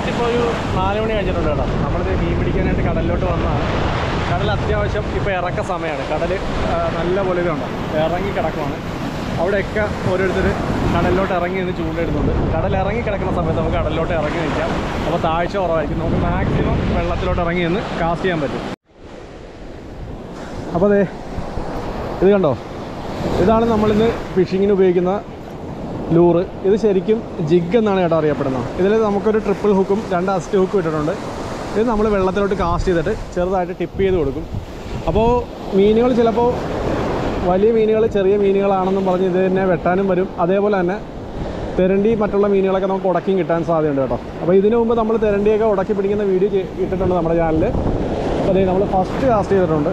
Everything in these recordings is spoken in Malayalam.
കറക്റ്റ് ഇപ്പോൾ ഒരു നാല് മണി കഴിഞ്ഞിട്ടുണ്ട് കേട്ടോ നമ്മളിത് മീൻ പിടിക്കാനായിട്ട് കടലിലോട്ട് വന്നതാണ് കടൽ അത്യാവശ്യം ഇപ്പോൾ ഇറക്ക സമയമാണ് കടൽ നല്ല പോലെ ഇതുണ്ട് ഇറങ്ങി കിടക്കുവാണ് അവിടെയൊക്കെ ഓരോരുത്തർ കടലിലോട്ട് ഇറങ്ങി നിന്ന് ചൂണ്ടയിടുന്നുണ്ട് കടൽ ഇറങ്ങി കിടക്കുന്ന സമയത്ത് നമുക്ക് കടലിലോട്ട് ഇറങ്ങി നിൽക്കാം അപ്പോൾ താഴ്ച കുറവായിരിക്കും നമുക്ക് മാക്സിമം വെള്ളത്തിലോട്ട് ഇറങ്ങി നിന്ന് കാസ്റ്റ് ചെയ്യാൻ പറ്റും അപ്പോൾ അതെ ഇത് കണ്ടോ ഇതാണ് നമ്മളിന്ന് ഫിഷിങ്ങിന് ഉപയോഗിക്കുന്ന ലൂറ് ഇത് ശരിക്കും ജിഗ് എന്നാണ് കേട്ടോ അറിയപ്പെടുന്നത് ഇതിൽ നമുക്കൊരു ട്രിപ്പിൾ ഹുക്കും രണ്ട് അസ്റ്റ് ഹുക്കും ഇട്ടിട്ടുണ്ട് ഇത് നമ്മൾ വെള്ളത്തിലോട്ട് കാസ്റ്റ് ചെയ്തിട്ട് ചെറുതായിട്ട് ടിപ്പ് ചെയ്ത് കൊടുക്കും അപ്പോൾ മീനുകൾ ചിലപ്പോൾ വലിയ മീനുകൾ ചെറിയ മീനുകളാണെന്നും പറഞ്ഞ് ഇത് തന്നെ വെട്ടാനും വരും അതേപോലെ തന്നെ തെരണ്ടി മറ്റുള്ള മീനുകളൊക്കെ നമുക്ക് ഉടക്കിയും കിട്ടാൻ സാധ്യതയുണ്ട് കേട്ടോ അപ്പോൾ ഇതിനു മുമ്പ് നമ്മൾ തെരണ്ടിയൊക്കെ ഉടക്കി പിടിക്കുന്ന വീഡിയോ ചെയ്- ഇട്ടിട്ടുണ്ട് നമ്മുടെ ചാനലിൽ അപ്പോൾ അതേ നമ്മൾ ഫസ്റ്റ് കാസ്റ്റ് ചെയ്തിട്ടുണ്ട്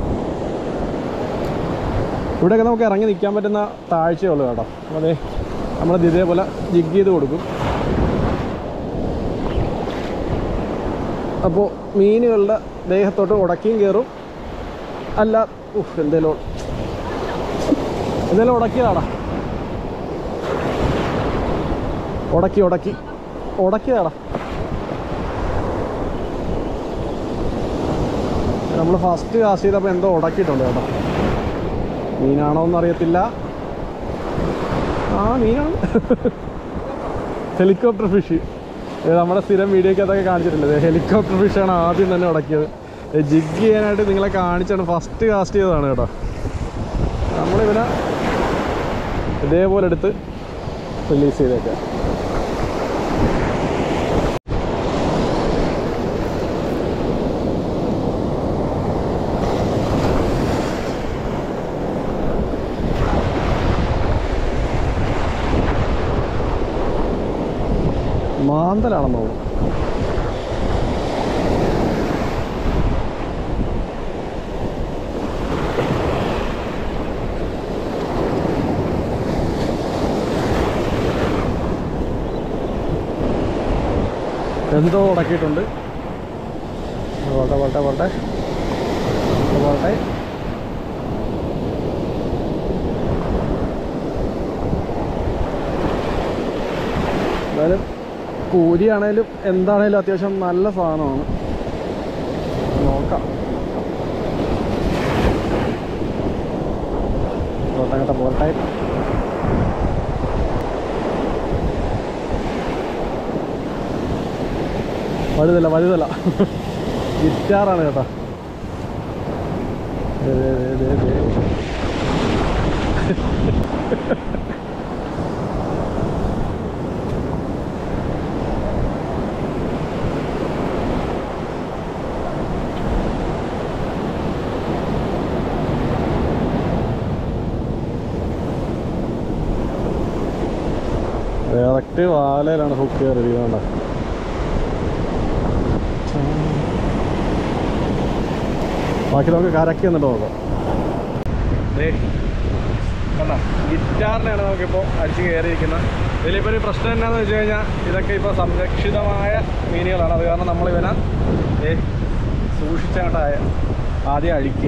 ഇവിടെയൊക്കെ നമുക്ക് ഇറങ്ങി നിൽക്കാൻ പറ്റുന്ന താഴ്ചയേ ഉള്ളൂ കേട്ടോ അപ്പോൾ അതെ നമ്മളത് ഇതേപോലെ ജിഗ് ചെയ്ത് കൊടുക്കും അപ്പോൾ മീനുകളുടെ ദേഹത്തോട്ട് ഉടക്കിയും കയറും അല്ല ഉഫ് എന്തേലും എന്തേലും ഉടക്കിയതാടാ ഉടക്കി ഉടക്കി ഉടക്കിയതാടാ നമ്മൾ ഫസ്റ്റ് കാസ്റ്റ് ചെയ്തപ്പോൾ എന്തോ ഉടക്കിയിട്ടുണ്ട് കേട്ടോ മീനാണോ എന്നറിയത്തില്ല ആ മീനാണ് ഹെലികോപ്റ്റർ ഫിഷ് ഇത് നമ്മുടെ സ്ഥിരം വീഡിയോയ്ക്ക് അതൊക്കെ കാണിച്ചിട്ടുണ്ട് ഹെലികോപ്റ്റർ ഫിഷാണ് ആദ്യം തന്നെ ഉടക്കിയത് ജിഗ് ചെയ്യാനായിട്ട് നിങ്ങളെ കാണിച്ചാണ് ഫസ്റ്റ് കാസ്റ്റ് ചെയ്തതാണ് കേട്ടോ നമ്മളിവനെ ഇതേപോലെ എടുത്ത് റിലീസ് ചെയ്തേക്കാം മാന്തലാണെന്ന് തോന്നുന്നു എന്തോ ഉടക്കിയിട്ടുണ്ട് പോട്ടെ പോട്ടെ പോട്ടെ പോട്ടെ എന്തായാലും കൂരിയാണേലും എന്താണേലും അത്യാവശ്യം നല്ല സാധനമാണ് നോക്കാം പോട്ടെ അങ്ങോട്ട് പോട്ടെ വലുതല്ല വലുതല്ല ഗിറ്റാറാണ് കേട്ടോ ദേ, ദേ, ദേ, ദേ, ദേ. ഡയറക്റ്റ് വാലയിലാണ് ഹുക്ക് കയറിയിരിക്കുന്നത് ബാക്കി നമുക്ക് കരക്കി എന്നിട്ട് നോക്കാം കണ്ടോ ഗിറ്റാറിനാണ് നമുക്കിപ്പോൾ അടിച്ച് കയറിയിരിക്കുന്നത് ഇതിലിപ്പോൾ ഒരു പ്രശ്നം എന്നാന്ന് വെച്ച് കഴിഞ്ഞാൽ ഇതൊക്കെ ഇപ്പോൾ സംരക്ഷിതമായ മീനുകളാണ് അത് കാരണം നമ്മളിവനെ ഏ സൂക്ഷിച്ചങ്ങോട്ടായ ആദ്യം അഴിക്കുക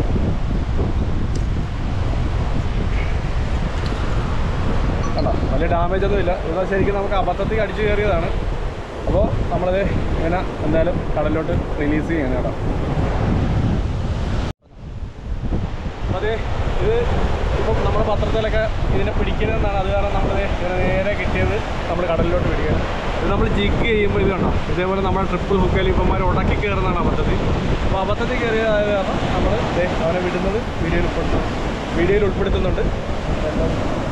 കണ്ടോ വലിയ ഡാമേജ് ഒന്നും ഇല്ല ഇത് ശരിക്കും നമുക്ക് അബദ്ധത്തിൽ അടിച്ചു കയറിയതാണ് അപ്പോൾ നമ്മളിത് ഇങ്ങനെ എന്തായാലും കടലിലോട്ട് റിലീസ് ചെയ്യണം കേട്ടോ അപ്പോൾ അതെ ഇത് ഇപ്പം നമ്മുടെ പത്രത്തിലൊക്കെ ഇതിനെ പിടിക്കുന്നതെന്നാണ് അത് കാരണം നമ്മൾ ഇതിനെ നേരെ കിട്ടിയത് നമ്മൾ കടലിലോട്ട് പിടിക്കുക ഇത് നമ്മൾ ജിഗ് ചെയ്യുമ്പോൾ ഇത് കണ്ടോ ഇതേപോലെ നമ്മുടെ ട്രിപ്പിൾ ഹുക്കയിൽ ഇപ്പന്മാർ ഉടക്കി കയറുന്നതാണ് അബദ്ധത്തിൽ അപ്പോൾ അബദ്ധത്തിൽ കയറിയതായത് കാരണം നമ്മൾ ദേ അവനെ വിടുന്നത് വീഡിയോയിൽ ഉൾപ്പെടുത്തുന്നു വീഡിയോയിൽ ഉൾപ്പെടുത്തുന്നുണ്ട് എന്താ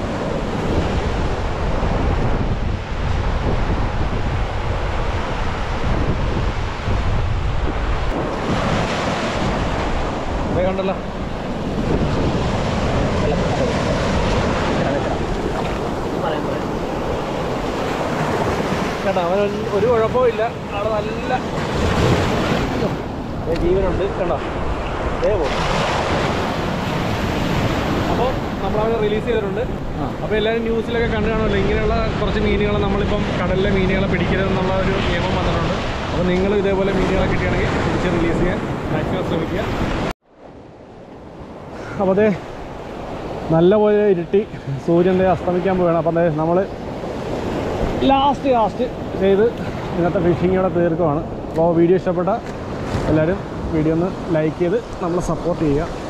ദേ കണ്ടല്ലോ കേട്ടോ അവൻ ഒരു കുഴപ്പവും ഇല്ല അവിടെ നല്ല ദേ ജീവനുണ്ട് കണ്ടോ ദേ പോകും അപ്പോൾ നമ്മളവരെ റിലീസ് ചെയ്തിട്ടുണ്ട് അപ്പോൾ എല്ലാവരും ന്യൂസിലൊക്കെ കണ്ടു കാണുമല്ലോ ഇങ്ങനെയുള്ള കുറച്ച് മീനുകളെ നമ്മളിപ്പം കടലിലെ മീനുകളെ പിടിക്കരുതെന്നുള്ള ഒരു നിയമം വന്നിട്ടുണ്ട് അപ്പോൾ നിങ്ങൾ ഇതേപോലെ മീനുകളെ കിട്ടുകയാണെങ്കിൽ പിടിച്ച് റിലീസ് ചെയ്യാൻ മാക്സിമം ശ്രമിക്കുക അപ്പോൾ അതെ നല്ലപോലെ ഇരുട്ടി സൂര്യൻ്റെ അസ്തമിക്കാൻ പോവുകയാണ് അപ്പം അതെ നമ്മൾ ലാസ്റ്റ് കാസ്റ്റ് ചെയ്ത് ഇന്നത്തെ ഫിഷിംഗ് ഇവിടെ തീർക്കുവാണ് അപ്പോൾ വീഡിയോ ഇഷ്ടപ്പെട്ട എല്ലാവരും വീഡിയോ ഒന്ന് ലൈക്ക് ചെയ്ത് നമ്മളെ സപ്പോർട്ട് ചെയ്യുക